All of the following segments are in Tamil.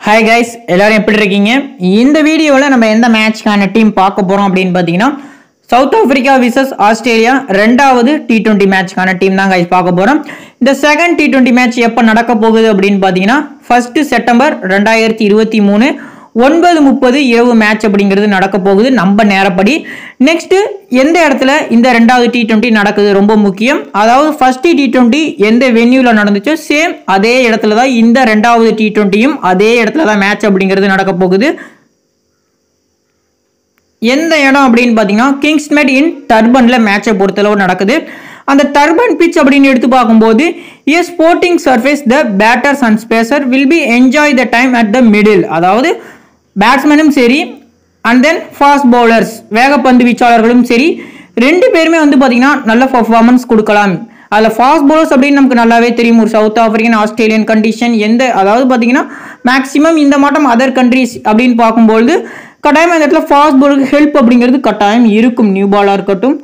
ஹாய் கைஸ் எல்லாரும் எப்படி இருக்கீங்க இந்த வீடியோவில் நம்ம எந்த மேட்ச்க்கான டீம் பார்க்க போகிறோம் அப்படின்னு பார்த்தீங்கன்னா சவுத் ஆப்பிரிக்கா விசஸ் ஆஸ்திரேலியா ரெண்டாவது டி டுவெண்ட்டி மேட்ச்க்கான டீம் தான் கைஸ் பார்க்க போகிறோம் இந்த செகண்ட் டி டுவெண்ட்டி மேட்ச் எப்போ நடக்க போகுது அப்படின்னு பார்த்தீங்கன்னா ஃபர்ஸ்ட் செப்டம்பர் ரெண்டாயிரத்தி இருபத்தி மூணு ஒன்பது முப்பது இரவு மேட்ச் அப்படிங்கிறது நடக்க போகுது நம்ம நேரப்படி நெக்ஸ்ட் எந்த இடத்துல இந்த ரெண்டாவது டி டுவெண்ட்டி நடக்குது ரொம்ப முக்கியம் அதாவது ஃபர்ஸ்ட் டி டுவெண்ட்டி எந்த வென்யூவில் நடந்துச்சோ சேம் அதே இடத்துல தான் இந்த ரெண்டாவது டி டுவெண்ட்டியும் அதே இடத்துல தான் மேட்ச் அப்படிங்கிறது நடக்க போகுது எந்த இடம் அப்படின்னு பார்த்தீங்கன்னா கிங்ஸ்மெட் இன் டர்பனில் மேட்சை பொறுத்தளவு நடக்குது அந்த டர்பன் பிச் அப்படின்னு எடுத்து பார்க்கும்போது a sporting surface the batters and pacers will be enjoy the time at the middle அதாவது பேட்ஸ்மேனும் சரி அண்ட் தென் ஃபாஸ்ட் பவுலர்ஸ் வேகப்பந்து வீச்சாளர்களும் சரி ரெண்டு பேருமே வந்து பார்த்தீங்கன்னா நல்ல பர்ஃபார்மன்ஸ் கொடுக்கலாம் அதில் ஃபாஸ்ட் பவுலர்ஸ் அப்படின்னு நமக்கு நல்லாவே தெரியும் ஒரு சவுத் ஆப்பிரிக்கன் ஆஸ்திரேலியன் கண்டிஷன் எந்த அதாவது பார்த்தீங்கன்னா மேக்ஸிமம் இந்த மாட்டம் அதர் கண்ட்ரீஸ் அப்படின்னு பார்க்கும்பொழுது கட்டாயம் அந்த இடத்துல ஃபாஸ்ட் பவுலருக்கு ஹெல்ப் அப்படிங்கிறது கட்டாயம் இருக்கும் நியூ பாலாக இருக்கட்டும்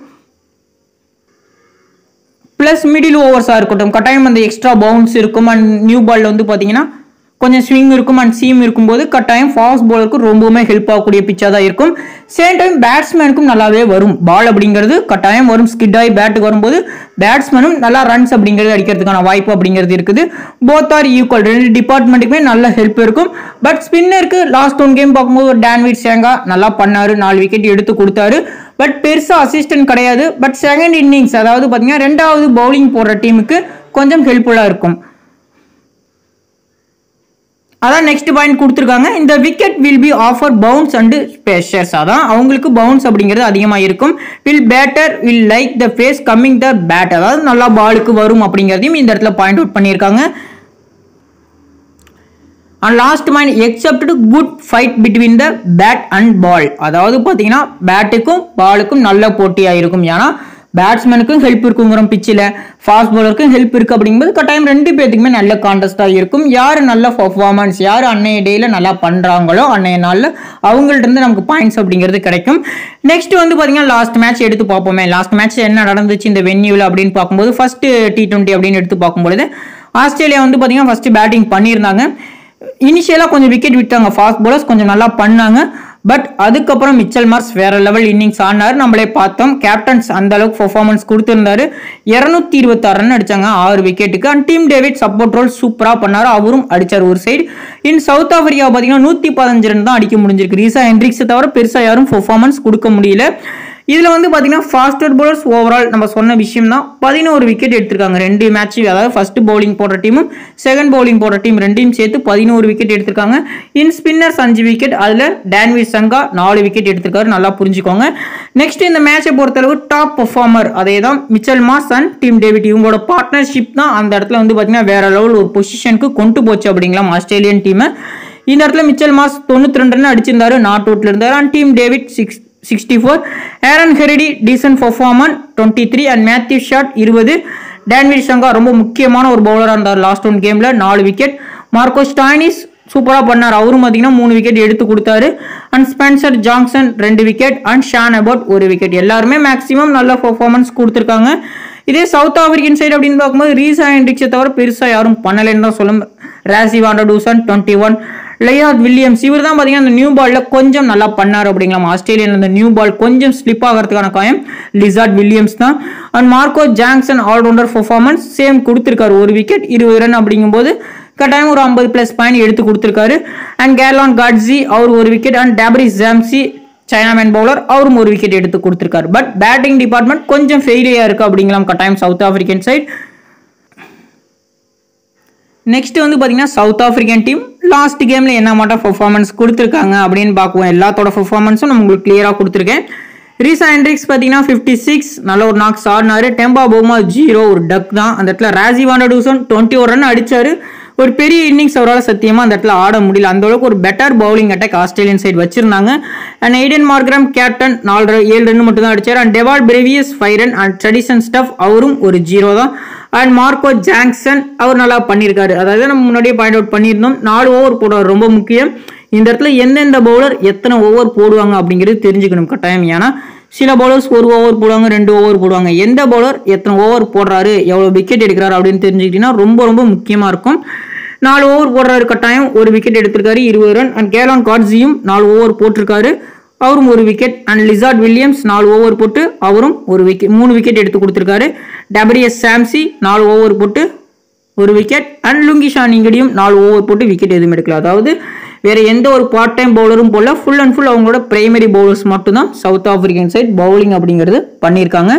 ப்ளஸ் மிடில் ஓவர்ஸாக இருக்கட்டும் கட்டாயம் அந்த எக்ஸ்ட்ரா பவுன்ஸ் இருக்கும் அண்ட் நியூ பாலில் வந்து பார்த்தீங்கன்னா கொஞ்சம் ஸ்விங் இருக்கும் அண்ட் சீம் இருக்கும்போது கட்டாயம் ஃபாஸ்ட் பாலருக்கு ரொம்பவுமே ஹெல்ப் ஆகக்கூடிய பிச்சாக தான் இருக்கும் சேம் டைம் பேட்ஸ்மேனுக்கும் நல்லாவே வரும் பால் அப்படிங்கிறது கட்டாயம் வரும் ஸ்கிட் ஆகி பேட்டுக்கு வரும்போது பேட்ஸ்மேனும் நல்லா ரன்ஸ் அப்படிங்கிறது அடிக்கிறதுக்கான வாய்ப்பு அப்படிங்கிறது இருக்குது போத் ஆர் ஈக்குவல் ரெண்டு டிபார்ட்மெண்ட்டுக்குமே நல்ல ஹெல்ப் இருக்கும் பட் ஸ்பின்னருக்கு லாஸ்ட் ஒன் கேம் பார்க்கும்போது ஒரு டேன்விட் சேங்கா நல்லா பண்ணாரு நாலு விக்கெட் எடுத்து கொடுத்தாரு பட் பெருசாக அசிஸ்டன்ட் கிடையாது பட் செகண்ட் இன்னிங்ஸ் அதாவது பார்த்தீங்கன்னா ரெண்டாவது பவுலிங் போடுற டீமுக்கு கொஞ்சம் ஹெல்ப்ஃபுல்லாக இருக்கும் அதான் நெக்ஸ்ட் பாயிண்ட் கொடுத்துருக்காங்க இந்த wicket will be offer bounce and pacers அதான் அவங்களுக்கு பவுன்ஸ் அப்படிங்கிறது அதிகமாக இருக்கும் will batter will like the face coming the bat அதாவது நல்லா பாலுக்கு வரும் அப்படிங்கிறதையும் இந்த இடத்துல பாயிண்ட் அவுட் பண்ணியிருக்காங்க and last mind except good fight between the bat and ball அதாவது பார்த்தீங்கன்னா பேட்டுக்கும் பாலுக்கும் நல்ல போட்டியாக இருக்கும் ஏன்னா பேட்ஸ்மேனுக்கும் ஹெல்ப் இருக்குங்கிற பிச்சில் ஃபாஸ்ட் பாலருக்கும் ஹெல்ப் இருக்குது அப்படிங்கும்போது கட்டாயம் ரெண்டு பேத்துக்குமே நல்ல கான்டெஸ்ட்டாக இருக்கும் யார் நல்ல பர்ஃபார்மன்ஸ் யார் அன்னைய டேயில் நல்லா பண்ணுறாங்களோ அன்னைய நாளில் அவங்கள்ட்ட இருந்து நமக்கு பாயிண்ட்ஸ் அப்படிங்கிறது கிடைக்கும் நெக்ஸ்ட் வந்து பார்த்தீங்கன்னா லாஸ்ட் மேட்ச் எடுத்து பார்ப்போமே லாஸ்ட் மேட்ச் என்ன நடந்துச்சு இந்த வென்யூவில் அப்படின்னு பார்க்கும்போது ஃபர்ஸ்ட் டி டுவெண்ட்டி அப்படின்னு எடுத்து பார்க்கும்பொழுது ஆஸ்திரேலியா வந்து பார்த்தீங்கன்னா ஃபர்ஸ்ட் பேட்டிங் பண்ணியிருந்தாங்க இனிஷியலாக கொஞ்சம் விக்கெட் விட்டாங்க ஃபாஸ்ட் பாலர்ஸ் கொஞ்சம் நல்லா பண்ணாங்க பட் அதுக்கப்புறம் மிச்சல் மார்ஸ் வேற லெவல் இன்னிங்ஸ் ஆனார் நம்மளே பார்த்தோம் கேப்டன்ஸ் அந்த அளவுக்கு பர்ஃபார்மன்ஸ் கொடுத்துருந்தாரு இரநூத்தி இருபத்தாறு ரன் அடிச்சாங்க ஆறு விக்கெட்டுக்கு and Tim David support role சூப்பராக பண்ணார் அவரும் அடிச்சார் ஒரு சைடு இன் சவுத் ஆப்பிரிக்கா பார்த்தீங்கன்னா நூற்றி பதினஞ்சு ரன் தான் அடிக்க முடிஞ்சிருக்கு ரீசா ஹென்ட்ரிக்ஸை தவிர பெருசாக யாரும் பர்ஃபார்மன்ஸ் கொடுக்க முடியல இதில் வந்து பார்த்தீங்கன்னா ஃபாஸ்டர் பவுலர்ஸ் ஓவரால் நம்ம சொன்ன விஷயம் தான் பதினோரு விக்கெட் எடுத்திருக்காங்க ரெண்டு மேட்ச் அதாவது ஃபர்ஸ்ட் பவுலிங் போடுற டீமும் செகண்ட் பவுலிங் போடுற டீம் ரெண்டையும் சேர்த்து பதினோரு விக்கெட் எடுத்திருக்காங்க இன் ஸ்பின்னர்ஸ் அஞ்சு விக்கெட் அதில் டேன்வி சங்கா நாலு விக்கெட் எடுத்திருக்காரு நல்லா புரிஞ்சுக்கோங்க நெக்ஸ்ட் இந்த மேட்சை பொறுத்தளவு டாப் பர்ஃபார்மர் அதே தான் Mitchell Marsh and Tim David இவங்களோட பார்ட்னர்ஷிப் தான் அந்த இடத்துல வந்து பார்த்தீங்கன்னா வேற லெவல் ஒரு பொசிஷனுக்கு கொண்டு போச்சு அப்படிங்களாம் ஆஸ்திரேலியன் டீமை இந்த இடத்துல மிச்சல் மாஸ் தொண்ணூத்தி ரெண்டு ரன் அடிச்சிருந்தாரு நாட் அவுட்ல இருந்தாரு and Tim David six sixty four Aaron Hardie decent performance twenty three and Matthew Short இருபது டேன்விட் சங்கா ரொம்ப முக்கியமான ஒரு பவுலராக இருந்தார் லாஸ்ட் ஒன் கேமில் நாலு விக்கெட் மார்க்கோ ஸ்டானிஸ் சூப்பராக பண்ணார் அவரும் பார்த்தீங்கன்னா மூணு விக்கெட் எடுத்து கொடுத்தாரு அண்ட் ஸ்பென்சர் ஜாங்சன் ரெண்டு விக்கெட் அண்ட் ஷான் அபவுட் ஒரு விக்கெட் எல்லாருமே மேக்ஸிமம் நல்ல பர்ஃபார்மன்ஸ் கொடுத்துருக்காங்க இதே சவுத் ஆப்பிரிக்கன் சைடு அப்படின்னு பார்க்கும்போது ரீசா ஹென்ட்ரிக்ஸை தவிர பெருசாக யாரும் பண்ணலைன்னு தான் சொல்லும் Rassie van der Dussen twenty one Lizaad Williams இவர் தான் பார்த்தீங்கன்னா அந்த நியூ பாலில் கொஞ்சம் நல்லா பண்ணார் அப்படிங்களாம் ஆஸ்திரேலியன் அந்த நியூ பால் கொஞ்சம் ஸ்லிப் ஆகிறதுக்கான காயம் லிசார்ட் வில்லியம்ஸ் தான் and Marco Jansen all rounder performance same கொடுத்துருக்காரு ஒரு விக்கெட் இருபது ரன் அப்படிங்கும்போது கட்டாயம் ஒரு ஐம்பது ப்ளஸ் பாயிண்ட் எடுத்து கொடுத்துருக்காரு அண்ட் கேர்லான் காட்ஸி அவர் ஒரு wicket and Tabraiz Shamsi chinaman bowler அவரும் ஒரு விக்கெட் எடுத்து கொடுத்துருக்காரு பட் பேட்டிங் டிபார்ட்மெண்ட் கொஞ்சம் ஃபெயிலியாக இருக்குது அப்படிங்களாம் கட்டாயம் சவுத் ஆப்பிரிக்கன் சைட் நெக்ஸ்ட் வந்து பார்த்தீங்கன்னா சவுத் ஆப்பிரிக்கன் டீம் லாஸ்ட் கேமில் என்ன மாட்டம் பர்ஃபார்மன்ஸ் கொடுத்துருக்காங்க அப்படின்னு பார்க்குவோம் எல்லாத்தோட பர்ஃபார்மன்ஸும் நான் உங்களுக்கு கிளியராக கொடுத்துருக்கேன் ரீசா ஹென்ட்ரிக்ஸ் பார்த்தீங்கன்னா ஃபிஃப்டி சிக்ஸ் நல்ல ஒரு நாக்ஸ் ஆடினாரு டெம்பா போமா ஜீரோ ஒரு டக் தான் அந்த இடத்துல ராசி வாண்டடூசன் டுவெண்ட்டி ஒரு ரன் அடிச்சாரு ஒரு பெரிய இன்னிங்ஸ் அவரால் சத்தியமாக அந்த இடத்துல ஆட முடியல அந்த அளவுக்கு ஒரு better bowling attack Australian side வச்சிருந்தாங்க அண்ட் எய்டன் மார்க்ராம் கேப்டன் நாலு ஏழு ரன் மட்டும் தான் அடிச்சார் and Dewald Brevis five run and Tristan Stubbs அவரும் ஒரு ஜீரோ தான் அண்ட் மார்க்கோ ஜாங்சன் அவர் நல்லா பண்ணியிருக்காரு அதாவது நம்ம முன்னாடியே பாயிண்ட் அவுட் பண்ணியிருந்தோம் நாலு ஓவர் போடுவார் ரொம்ப முக்கியம் இந்த இடத்துல எந்தெந்த பவுலர் எத்தனை ஓவர் போடுவாங்க அப்படிங்கிறது தெரிஞ்சுக்கணும் கட்டாயம் ஏன்னா சில பவுலர்ஸ் ஒரு ஓவர் போடுவாங்க ரெண்டு ஓவர் போடுவாங்க எந்த பவுலர் எத்தனை ஓவர் போடுறாரு எவ்வளோ விக்கெட் எடுக்கிறாரு அப்படின்னு தெரிஞ்சுக்கிட்டீங்கன்னா ரொம்ப ரொம்ப முக்கியமாக இருக்கும் நாலு ஓவர் போடுறாரு கட்டாயம் ஒரு விக்கெட் எடுத்திருக்காரு இருபது ரன் அண்ட் கேலான் காட்ஸியும் நாலு ஓவர் போட்டிருக்காரு அவரும் ஒரு விக்கெட் அண்ட் லிசார்ட் வில்லியம்ஸ் நாலு ஓவர் போட்டு அவரும் ஒரு விக்கெட் மூணு விக்கெட் எடுத்து கொடுத்துருக்காரு டபிள்யூஎஸ் சாம்சி நாலு ஓவர் போட்டு ஒரு விக்கெட் அண்ட் லுங்கிஷா நீங்கடியும் நாலு ஓவர் போட்டு விக்கெட் எதுவும் எடுக்கல அதாவது வேற எந்த ஒரு பார்ட் டைம் பவுலரும் போல ஃபுல் அண்ட் ஃபுல் அவங்களோட பிரைமரி பவுலர்ஸ் மட்டும்தான் சவுத் ஆப்பிரிக்கன் சைட் பவுலிங் அப்படிங்கிறது பண்ணியிருக்காங்க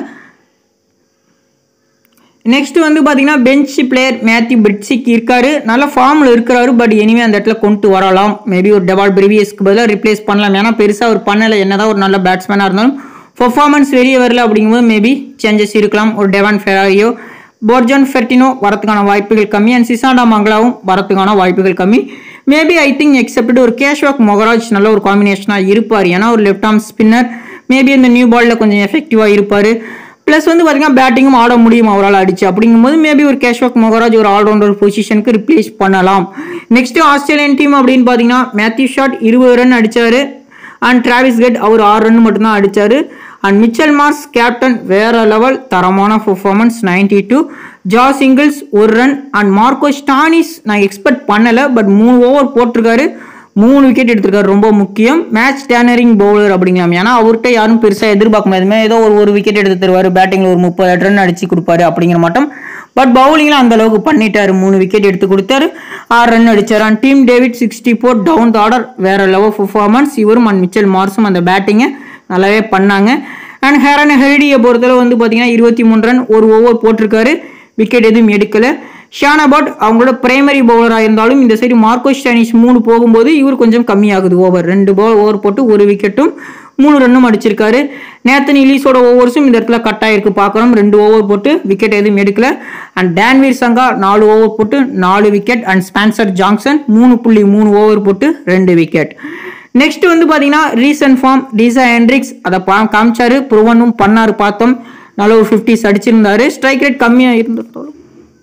நெக்ஸ்ட் வந்து பார்த்தீங்கன்னா பெஞ்ச் பிளேயர் மேத்யூ பிரிட்ஸிக் இருக்காரு நல்ல ஃபார்மில் இருக்கிறாரு பட் எனிவே அந்த இடத்துல கொண்டு வரலாம் மேபி ஒரு டெவால் பிரிவியஸ்க்கு பதிலாக ரிப்ளேஸ் பண்ணலாம் ஏன்னா பெருசாக ஒரு பண்ணலை என்னதான் ஒரு நல்ல பேட்ஸ்மேனாக இருந்தாலும் பர்ஃபார்மன்ஸ் வெளியே வரல அப்படிங்கும்போது மேபி சேஞ்சஸ் இருக்கலாம் ஒரு டெவான் ஃபெராரியோ போர்ஜான் ஃபெர்டினோ வரதுக்கான வாய்ப்புகள் கம்மி அண்ட் சிசாண்டா மங்களாவும் வரதுக்கான வாய்ப்புகள் கம்மி மேபி ஐ திங்க் எக்ஸப்ட் ஒரு கேஷ்வாக் மொகராஜ் நல்ல ஒரு காம்பினேஷனாக இருப்பார் ஏன்னா ஒரு லெஃப்ட் ஆர்ம் ஸ்பின்னர் மேபி இந்த நியூ பாலில் கொஞ்சம் எஃபெக்டிவாக இருப்பார் ப்ளஸ் வந்து பார்த்தீங்கன்னா பேட்டிங்கும் ஆட முடியும் அவரால் அடிச்சு அப்படிங்கும்போது மேபி ஒரு கேஷ்வாக் மொகராஜ் ஒரு ஆல்ரவுண்டர் பொசிஷனுக்கு ரிப்ளேஸ் பண்ணலாம் நெக்ஸ்ட் ஆஸ்திரேலியன் டீம் அப்படின்னு பார்த்தீங்கன்னா மேத்யூ ஷாட் இருபது ரன் அடிச்சாரு அண்ட் டிராவிஸ் கெட் அவர் ஆறு ரன் மட்டும்தான் அடிச்சாரு அண்ட் மிச்சல் மார்ஸ் கேப்டன் வேற லெவல் தரமான பெர்ஃபார்மன்ஸ் நைன்டி டூ ஜா சிங்கிள்ஸ் ஒரு ரன் அண்ட் மார்க்கோ ஸ்டானிஸ் நான் எக்ஸ்பெக்ட் பண்ணலை பட் மூணு ஓவர் போட்டிருக்காரு மூணு விக்கெட் எடுத்திருக்காரு ரொம்ப முக்கியம் மேட்ச் டேனரிங் பவுலர் அப்படிங்கலாம் ஏன்னா அவர்கிட்ட யாரும் பெருசாக எதிர்பார்க்க முடியாது ஏதோ ஒரு ஒரு விக்கெட் எடுத்து தருவார் பேட்டிங்கில் ஒரு முப்பது ரன் அடிச்சு கொடுப்பாரு அப்படிங்கிற மாட்டோம் பட் பவுலிங்கில் அந்த அளவுக்கு பண்ணிட்டாரு மூணு விக்கெட் எடுத்து கொடுத்தாரு ஆறு ரன் அடிச்சார் and Tim David sixty four down the order வேற லெவல் பர்ஃபார்மன்ஸ் இவரும் அண்ட் மிச்சல் மார்ஸும் அந்த பேட்டிங்கை நல்லாவே பண்ணாங்க அண்ட் ஹேரன் ஹெரிடியை பொறுத்தளவு வந்து பார்த்தீங்கன்னா இருபத்தி மூணு ரன் ஒரு ஓவர் போட்டிருக்காரு விக்கெட் எதுவும் எடுக்கல ஷானாபாட் அவங்களோட பிரைமரி பவுலராக இருந்தாலும் இந்த சைடு மார்க்கோ ஸ்டானிஸ் மூணு போகும்போது இவர் கொஞ்சம் கம்மியாகுது ஓவர் ரெண்டு பால் ஓவர் போட்டு ஒரு விக்கெட்டும் மூணு ரன்னும் அடிச்சிருக்காரு நேத்தன் இலீஸோட ஓவர்ஸும் இந்த இடத்துல கட் ஆயிருக்கு பார்க்குறோம் ரெண்டு ஓவர் போட்டு விக்கெட் எதுவும் எடுக்கல அண்ட் டேன்வீர் சங்கா நாலு ஓவர் போட்டு நாலு விக்கெட் அண்ட் ஸ்பான்சர் ஜாங்சன் மூணு புள்ளி மூணு ஓவர் போட்டு ரெண்டு விக்கெட் நெக்ஸ்ட் வந்து பார்த்தீங்கன்னா ரீசன்ட் ஃபார்ம் டீசா ஹென்ட்ரிக்ஸ் அதை பா காமிச்சாரு ப்ரூவனும் பண்ணாரு பார்த்தோம் நல்ல ஒரு ஃபிஃப்டிஸ் அடிச்சிருந்தாரு ஸ்ட்ரைக் ரேட் கம்மியாக இருந்திருந்தாலும்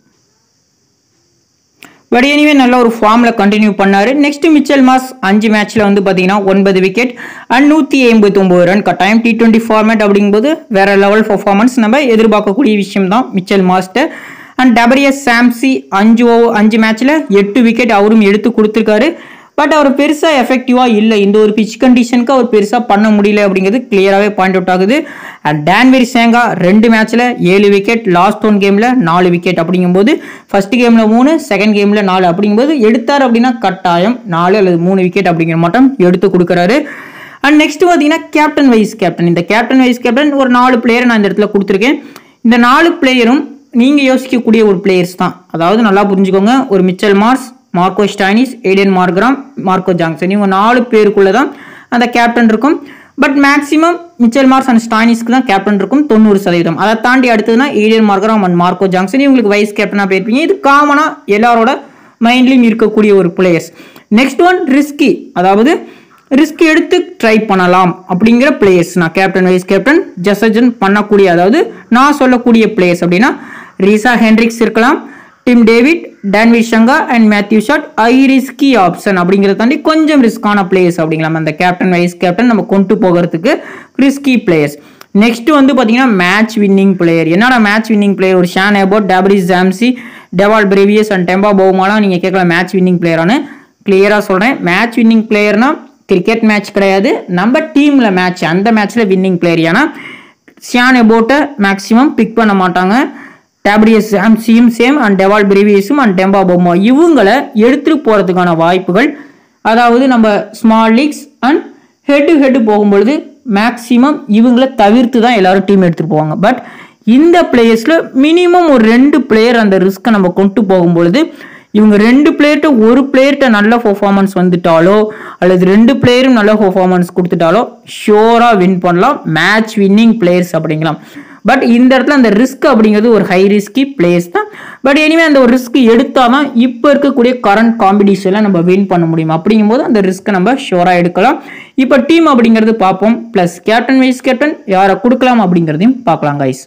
பட் எனிவே நல்ல ஒரு ஃபார்மில் கண்டினியூ பண்ணார் நெக்ஸ்ட் மிச்சல் மாஸ் அஞ்சு மேட்ச்சில் வந்து பார்த்தீங்கன்னா ஒன்பது விக்கெட் அண்ட் நூற்றி எண்பத்தொம்போது ரன் கட்டாயம் டி டுவெண்ட்டி ஃபார்மேட் அப்படிங்கும்போது வேற லெவல் பர்ஃபார்மன்ஸ் நம்ம எதிர்பார்க்கக்கூடிய விஷயம் தான் மிச்சல் மாஸ்டர் அண்ட் டபிள்யூஎஸ் சாம்சி அஞ்சு ஓ அஞ்சு மேட்ச்சில் எட்டு விக்கெட் அவரும் எடுத்து கொடுத்துருக்காரு பட் அவர் பெருசாக எஃபெக்டிவாக இல்லை இந்த ஒரு பிச் கண்டிஷனுக்கு அவர் பெருசாக பண்ண முடியல அப்படிங்கிறது கிளியராகவே பாயிண்ட் அவுட் ஆகுது அண்ட் டேன்வெரி சேங்கா ரெண்டு மேட்ச்சில் ஏழு விக்கெட் லாஸ்ட் ஒன் கேமில் நாலு விக்கெட் அப்படிங்கும்போது ஃபர்ஸ்ட் கேமில் மூணு செகண்ட் கேமில் நாலு அப்படிங்கும்போது எடுத்தார் அப்படின்னா கட்டாயம் நாலு அல்லது மூணு விக்கெட் அப்படிங்கிற மட்டும் எடுத்து கொடுக்குறாரு அண்ட் நெக்ஸ்ட் பார்த்தீங்கன்னா கேப்டன் வைஸ் கேப்டன் இந்த கேப்டன் வைஸ் கேப்டன் ஒரு நாலு பிளேயர் நான் இந்த இடத்துல கொடுத்துருக்கேன் இந்த நாலு பிளேயரும் நீங்கள் யோசிக்கக்கூடிய ஒரு பிளேயர்ஸ் தான் அதாவது நல்லா புரிஞ்சுக்கோங்க ஒரு Mitchell Marsh Marco Stoinis Aiden Markram Marco Jansen இவங்க நாலு பேருக்குள்ள தான் அந்த கேப்டன் இருக்கும் but maximum Mitchell Marsh and ஸ்டானிஸ்க்கு தான் கேப்டன் இருக்கும் தொண்ணூறு சதவீதம் அதை தாண்டி அடுத்ததுனா Aiden Markram and Marco Jansen இவங்களுக்கு வைஸ் கேப்டனாக போயிருப்பீங்க இது காமனாக எல்லாரோட மைண்ட்லையும் இருக்கக்கூடிய ஒரு பிளேயர்ஸ் நெக்ஸ்ட் ஒன் ரிஸ்கி அதாவது ரிஸ்க் எடுத்து ட்ரை பண்ணலாம் அப்படிங்கிற பிளேயர்ஸ் நான் கேப்டன் வைஸ் கேப்டன் ஜசஜன் பண்ணக்கூடிய அதாவது நான் சொல்லக்கூடிய பிளேயர்ஸ் அப்படின்னா ரீசா ஹென்ரிக்ஸ் இருக்கலாம் Tim David Tanveer Sangha and Matthew Short I risky option அப்படிங்கிறத தாண்டி கொஞ்சம் ரிஸ்கான பிளேயர்ஸ் அப்படிங்களாம் அந்த கேப்டன் வைஸ் கேப்டன் நம்ம கொண்டு போகிறதுக்கு ரிஸ்கி பிளேயர்ஸ் நெக்ஸ்ட் வந்து பார்த்தீங்கன்னா மேட்ச் வின்னிங் பிளேயர் என்னடா மேட்ச் வின்னிங் பிளேயர் ஒரு Sean Abbott Tabraiz Shamsi Dewald Brevis and Temba பவுமாலாம் நீங்கள் கேட்கலாம் மேட்ச் வின்னிங் பிளேயரானு கிளியராக சொல்கிறேன் மேட்ச் வின்னிங் பிளேயர்னா கிரிக்கெட் மேட்ச் கிடையாது நம்ம டீமில் மேட்ச் அந்த மேட்ச்சில் வின்னிங் பிளேயர் ஏன்னா ஷியான் எபோட்டை மேக்ஸிமம் பிக் பண்ண மாட்டாங்க டேப்டிஎஸ் சாம்சியும் சேம் அண்ட் டெவால் பிரிவியஸும் அண்ட் டெம்பா பொம்மா இவங்களை எடுத்துகிட்டு போகிறதுக்கான வாய்ப்புகள் அதாவது நம்ம small leagues and head to head போகும்பொழுது மேக்ஸிமம் இவங்களை தவிர்த்து தான் எல்லாரும் டீம் எடுத்துகிட்டு போவாங்க பட் இந்த பிளேயர்ஸில் மினிமம் ஒரு ரெண்டு பிளேயர் அந்த ரிஸ்க்கை நம்ம கொண்டு போகும்பொழுது இவங்க ரெண்டு பிளேயர்கிட்ட ஒரு பிளேயர்கிட்ட நல்ல பர்ஃபார்மன்ஸ் வந்துட்டாலோ அல்லது ரெண்டு பிளேயரும் நல்ல பர்ஃபார்மன்ஸ் கொடுத்துட்டாலோ ஷோராக வின் பண்ணலாம் மேட்ச் வின்னிங் பிளேயர்ஸ் அப்படிங்கலாம் பட் இந்த இடத்துல அந்த ரிஸ்க் அப்படிங்கிறது ஒரு ஹை ரிஸ்கி பிளேஸ் தான் பட் எனிவே அந்த ஒரு ரிஸ்க் எடுத்தால் தான் இப்போ இருக்கக்கூடிய கரண்ட் காம்படிஷனில் நம்ம வின் பண்ண முடியும் அப்படிங்கும்போது அந்த ரிஸ்க்கை நம்ம ஷோராக எடுக்கலாம் இப்போ டீம் அப்படிங்கிறது பார்ப்போம் ப்ளஸ் கேப்டன் வைஸ் கேப்டன் யாரை கொடுக்கலாம் அப்படிங்கிறதையும் பார்க்கலாம் கைஸ்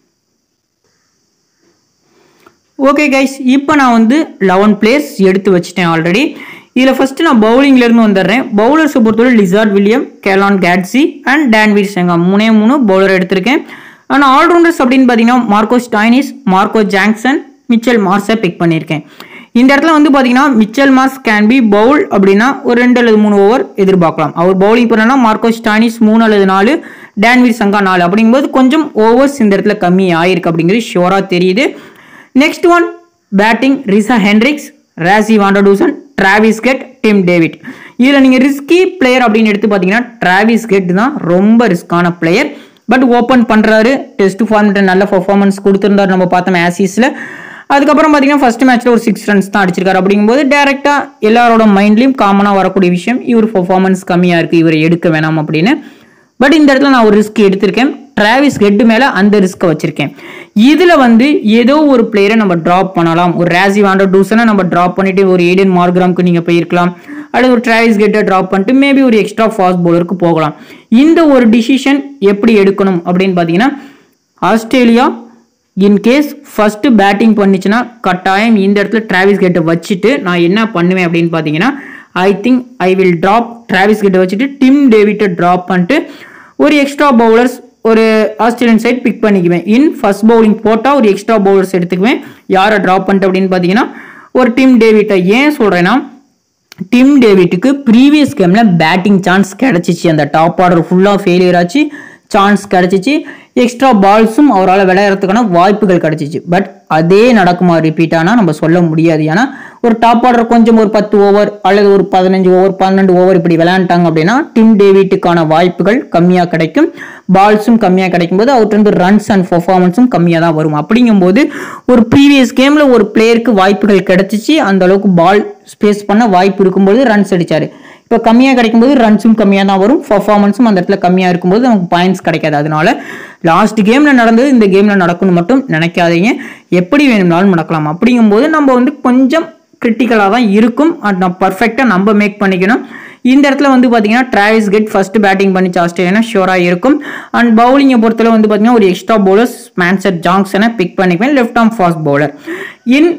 ஓகே கைஸ் இப்போ நான் வந்து லெவன் பிளேயர்ஸ் எடுத்து வச்சிட்டேன் ஆல்ரெடி இதில் ஃபஸ்ட்டு நான் பவுலிங்லேருந்து வந்துடுறேன் பவுலர்ஸை பொறுத்தவரை லிசார்ட் வில்லியம் கேலான் கேட்ஸி அண்ட் டான்வீர் செங்கா மூணே மூணு பவுலர் எடுத்திருக்கேன் ஆனால் ஆல்ரவுண்டர்ஸ் அப்படின்னு பார்த்தீங்கன்னா Marco Stoinis Marco Jansen Mitchell மார்ஸை பிக் பண்ணியிருக்கேன் இந்த இடத்துல வந்து பார்த்தீங்கன்னா Mitchell Marsh can be bowl அப்படின்னா ஒரு ரெண்டு அல்லது மூணு ஓவர் எதிர்பார்க்கலாம் அவர் பவுலிங் பண்ணனா மார்க்கோ ஸ்டானிஸ் மூணு அல்லது நாலு டேன்வீர் சங்கா நாலு அப்படிங்கும்போது கொஞ்சம் ஓவர்ஸ் இந்த இடத்துல கம்மி ஆயிருக்கு அப்படிங்கிறது ஷோராக தெரியுது next one batting Reeza Hendricks Rassie van der Dussen Travis Head Tim David இதில் நீங்கள் ரிஸ்கி பிளேயர் அப்படின்னு எடுத்து பார்த்தீங்கன்னா டிராவிஸ் கெட் தான் ரொம்ப ரிஸ்கான பிளேயர் பட் ஓப்பன் பண்ணுறாரு டெஸ்ட் ஃபார்மெட்டில் நல்ல பர்ஃபார்மன்ஸ் கொடுத்துருந்தாரு நம்ம பார்த்தோம் ஆசிஸில் அதுக்கப்புறம் பார்த்தீங்கன்னா ஃபர்ஸ்ட் மேட்ச்சில் ஒரு சிக்ஸ் ரன்ஸ் தான் அடிச்சிருக்காரு அப்படிங்கும்போது டேரெக்டாக எல்லாரோட மைண்ட்லையும் காமனாக வரக்கூடிய விஷயம் இவர் பர்ஃபார்மன்ஸ் கம்மியாக இருக்குது இவரை எடுக்க வேணாம் அப்படின்னு பட் இந்த இடத்துல நான் ஒரு ரிஸ்க் எடுத்திருக்கேன் டிராவிஸ் ஹெட் மேலே அந்த ரிஸ்க்கை வச்சிருக்கேன் இதில் வந்து ஏதோ ஒரு பிளேயரை நம்ம ட்ராப் பண்ணலாம் ஒரு ராசி வாண்டர் டூசனை நம்ம ட்ராப் பண்ணிட்டு ஒரு ஏடியன் மார்க்ராம்க்கு நீங்கள் போயிருக்கலாம் அல்லது ஒரு டிராவிஸ் கெட்டை ட்ராப் பண்ணிட்டு மேபி ஒரு எக்ஸ்ட்ரா ஃபாஸ்ட் பவுலருக்கு போகலாம் இந்த ஒரு டிசிஷன் எப்படி எடுக்கணும் அப்படின்னு பார்த்தீங்கன்னா ஆஸ்திரேலியா இன்கேஸ் ஃபஸ்ட்டு பேட்டிங் பண்ணிச்சுன்னா கட்டாயம் இந்த இடத்துல டிராவிஸ் கெட்டை வச்சுட்டு நான் என்ன பண்ணுவேன் அப்படின்னு பார்த்தீங்கன்னா I think I will drop Travis கெட்டை வச்சுட்டு டிம் டேவிட்டை ட்ராப் பண்ணிட்டு ஒரு எக்ஸ்ட்ரா பவுலர்ஸ் ஒரு ஆஸ்திரேலியன் சைட் பிக் பண்ணிக்குவேன் இன் ஃபர்ஸ்ட் பவுலிங் போட்டால் ஒரு எக்ஸ்ட்ரா பவுலர்ஸ் எடுத்துக்குவேன் யாரை ட்ராப் பண்ணிட்டு அப்படின்னு பார்த்தீங்கன்னா ஒரு டிம் டேவிட்டை ஏன் சொல்கிறேன்னா டிம் டேவிட்டுக்கு ப்ரீவியஸ் கேமில் பேட்டிங் சான்ஸ் கிடச்சிச்சு அந்த டாப் ஆர்டர் ஃபுல்லாக ஃபெயிலியர் ஆச்சு சான்ஸ் கிடச்சிச்சு எக்ஸ்ட்ரா பால்ஸும் அவரால் விளையாடுறதுக்கான வாய்ப்புகள் கிடச்சிச்சு பட் அதே நடக்குமா ரிப்பீட் ஆனால் நம்ம சொல்ல முடியாது ஏன்னா ஒரு டாப் ஆர்டர் கொஞ்சம் ஒரு பத்து ஓவர் அல்லது ஒரு பதினஞ்சு ஓவர் பன்னெண்டு ஓவர் இப்படி விளையாண்டாங்க அப்படின்னா டிம் டேவிட்டுக்கான வாய்ப்புகள் கம்மியாக கிடைக்கும் பால்ஸும் கம்மியாக கிடைக்கும்போது அவர்கிட்ட ரன்ஸ் அண்ட் பர்ஃபார்மன்ஸும் கம்மியாக தான் வரும் அப்படிங்கும்போது ஒரு ப்ரீவியஸ் கேமில் ஒரு பிளேயருக்கு வாய்ப்புகள் கிடைச்சிச்சு அந்த அளவுக்கு பால் ஸ்பேஸ் பண்ண வாய்ப்பு இருக்கும்போது ரன்ஸ் அடிச்சாரு இப்போ கம்மியாக கிடைக்கும்போது ரன்ஸும் கம்மியாக தான் வரும் பர்ஃபார்மன்ஸும் அந்த இடத்துல கம்மியாக இருக்கும்போது நமக்கு பாயிண்ட்ஸ் கிடைக்காது அதனால லாஸ்ட் கேமில் நடந்தது இந்த கேமில் நடக்கணும் மட்டும் நினைக்காதீங்க எப்படி வேணும்னாலும் நடக்கலாம் அப்படிங்கும்போது நம்ம வந்து கொஞ்சம் கிரிட்டிக்கலாக தான் இருக்கும் அது நான் பர்ஃபெக்டாக நம்ம மேக் பண்ணிக்கணும் இந்த இடத்துல வந்து பார்த்தீங்கன்னா டிராவிஸ் கெட் ஃபர்ஸ்ட் பேட்டிங் பண்ணிச்சு ஆஸ்திரேலியா ஷோராக இருக்கும் அண்ட் பவுலிங்கை பொறுத்தவரை வந்து பார்த்தீங்கன்னா ஒரு எக்ஸ்ட்ரா பவுலர்ஸ் மேன்சர் ஜாங்ஸனை பிக் பண்ணிக்குவேன் left arm fast bowler in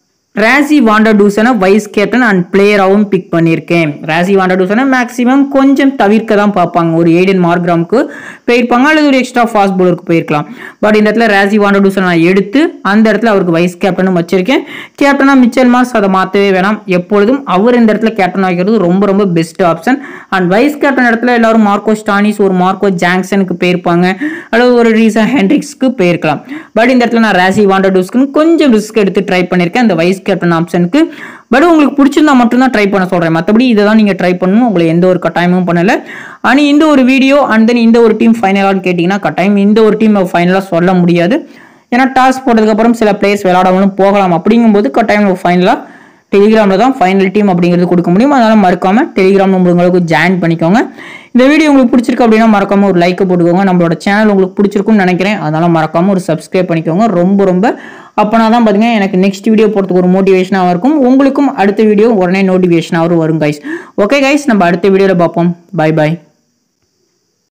Rassie வாண்டடூசனை வைஸ் கேப்டன் அண்ட் பிளேயராகவும் பிக் பண்ணியிருக்கேன் ராசி வாண்டடூசனை மேக்ஸிமம் கொஞ்சம் தவிர்க்க தான் பார்ப்பாங்க ஒரு ஏடியன் மார்க்ராம்க்கு போயிருப்பாங்க அல்லது ஒரு எக்ஸ்ட்ரா ஃபாஸ்ட் பவுலருக்கு போயிருக்கலாம் பட் இந்த இடத்துல ராசி வாண்டடூசனை நான் எடுத்து அந்த இடத்துல அவருக்கு வைஸ் கேப்டனும் வச்சிருக்கேன் கேப்டனாக மிச்சல் மாஸ் அதை மாற்றவே வேணாம் எப்பொழுதும் அவர் இந்த இடத்துல கேப்டன் வைக்கிறது ரொம்ப ரொம்ப best option and vice captain இடத்துல எல்லாரும் மார்க்கோ ஸ்டானிஸ் ஒரு மார்க்கோ ஜாங்சனுக்கு போயிருப்பாங்க அல்லது ஒரு ரீசா ஹென்ரிக்ஸ்க்கு போயிருக்கலாம் பட் இந்த இடத்துல நான் ராசி வாண்டடூஸ்க்கு கொஞ்சம் ரிஸ்க் எடுத்து ட்ரை பண்ணியிருக்கேன் அந்த வைஸ் கேப்டன் ஆப்ஷனுக்கு பட் உங்களுக்கு பிடிச்சிருந்தா மட்டும்தான் ட்ரை பண்ண சொல்கிறேன் மற்றபடி இதை தான் நீங்கள் ட்ரை பண்ணணும் உங்களை எந்த ஒரு கட்டாயமும் பண்ணலை ஆனால் இந்த ஒரு வீடியோ அண்ட் தென் இந்த ஒரு டீம் ஃபைனலான்னு கேட்டிங்கன்னா கட்டாயம் இந்த ஒரு டீம் ஃபைனலாக சொல்ல முடியாது ஏன்னா டாஸ் போட்டதுக்கப்புறம் சில பிளேயர்ஸ் விளையாடாமலும் போகலாம் அப்படிங்கும்போது கட்டாயம் ஃபைனலாக டெலிகிராமில் தான் ஃபைனல் டீம் அப்படிங்கிறது கொடுக்க முடியும் அதனால் மறக்காமல் டெலிகிராம் உங்களுக்கு ஜாயின் பண்ணிக்கோங்க இந்த வீடியோ உங்களுக்கு பிடிச்சிருக்கு அப்படின்னா மறக்காமல் ஒரு லைக்கை போட்டுக்கோங்க நம்மளோட சேனல் உங்களுக்கு பிடிச்சிருக்கும்னு நினைக்கிறேன் அதனால் மறக்காமல் ஒரு சப்ஸ்கிரைப் பண்ணிக்கோங்க ரொம்ப ரொம்ப அப்போனா தான் பார்த்தீங்கன்னா எனக்கு நெக்ஸ்ட் வீடியோ போகிறதுக்கு ஒரு மோட்டிவேஷனாக இருக்கும் உங்களுக்கும் அடுத்த வீடியோ உடனே நோட்டிஃபிகேஷனாகவும் வரும் கைஸ் ஓகே கைஸ் நம்ம அடுத்த வீடியோவில் பார்ப்போம் பை பாய்